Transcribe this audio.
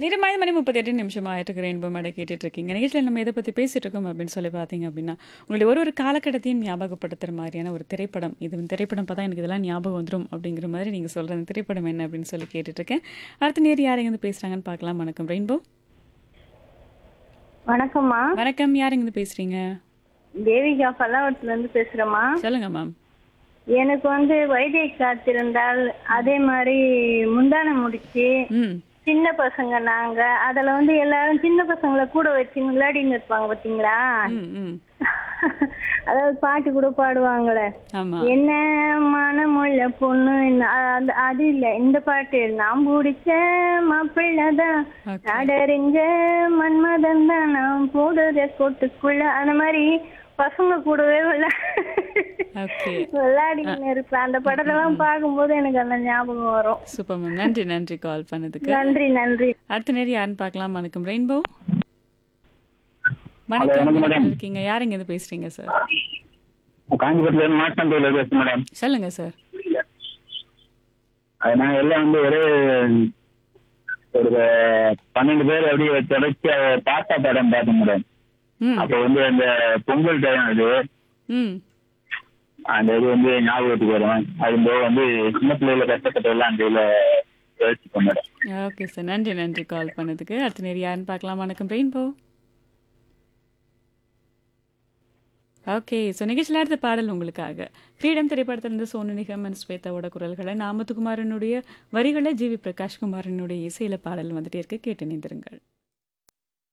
நேரம் ஐந்து மணி முப்பத்தி எட்டு நிமிஷம் ஆயிட்டு ரெயின்போ மேடை கேட்டுட்டு இருக்கீங்க நிகழ்ச்சியில் நம்ம எதை பற்றி பேசிட்டு இருக்கோம் அப்படின்னு சொல்லி பார்த்தீங்க அப்படின்னா உங்களுடைய ஒரு ஒரு காலகட்டத்தையும் ஞாபகப்படுத்துற மாதிரியான ஒரு திரைப்படம் இது வந்து திரைப்படம் பார்த்தா எனக்கு இதெல்லாம் ஞாபகம் வந்துடும் அப்படிங்கிற மாதிரி நீங்கள் சொல்கிற அந்த திரைப்படம் என்ன அப்படின்னு சொல்லி கேட்டுட்டு இருக்கேன் அடுத்த நேர் யார் இருந்து பேசுகிறாங்கன்னு பார்க்கலாம் வணக்கம் ரெயின்போ வணக்கம்மா வணக்கம் யார் இருந்து பேசுகிறீங்க தேவிகா பல்லாவரத்துல இருந்து பேசுறேம்மா சொல்லுங்க மேம் எனக்கு வந்து வைத்திய காத்திருந்தால் அதே மாதிரி முந்தானை முடிச்சு ம் சின்ன பசங்க நாங்க அதுல வந்து எல்லாரும் சின்ன பசங்களை கூட வச்சு விளையாடின்னு இருப்பாங்க பாத்தீங்களா ம் ம் அதாவது பாட்டு கூட பாடுவாங்களே ஆமாம் என்ன மனமுள்ள பொண்ணு என்ன- அ- அந்த அது இல்ல இந்த பாட்டு நான் பிடிச்ச மாப்பிள்ளதான் ஓகே நாடறிஞ்ச மன்மதன் தான் நான் போடுற கோட்டுக்குள்ள அந்த மாதிரி பசங்க கூடவே விளையா ஓகே விளையாடின்னு இருப்பேன் அந்த படத்தெல்லாம் பார்க்கும்போது எனக்கு அந்த ஞாபகம் வரும் சூப்பர் மேம் நன்றி நன்றி கால் பண்ணதுக்கு நன்றி நன்றி அடுத்த நேரம் யாருன்னு பார்க்கலாம் வணக்கம் ரெயின்போ வணக்கம் எப்படி இருக்கீங்க யார் இருந்து பேசுறீங்க சார் காஞ்சிபுரத்துல இருந்து மாட்டாந்தூர்ல பேசுறேன் மேடம் சொல்லுங்க சார் அது நாங்க எல்லாம் வந்து ஒரே ஒரு பன்னெண்டு பேர் அப்படியே தொடர்ச்சி தாத்தா படம் பார்த்தோம் மேடம் ம் அப்ப வந்து அந்த பொங்கல் டைம் அது ம் அந்த இது வந்து ஞாபகத்துக்கு வரும் அது போக வந்து சின்ன பிள்ளைல கஷ்டப்பட்ட எல்லாம் அந்த இதுல யோசிப்போம் மேடம் ஓகே சார் நன்றி நன்றி கால் பண்ணதுக்கு அடுத்த நேரம் யாருன்னு பார்க்கலாம் வணக்கம் ரெயின்போ ஓகே ஸோ நிகழ்ச்சியில் அடுத்த பாடல் உங்களுக்காக ஃப்ரீடம் திரைப்படத்திலிருந்து சோனு நிகம் அண்ட் ஸ்வேதாவோட குரல்களை நாமத்துக்குமாரனுடைய வரிகளை ஜிவி பிரகாஷ்குமாரனுடைய இசையில பாடல் வந்துட்டே இருக்கு கேட்டு நிந்திருங்கள்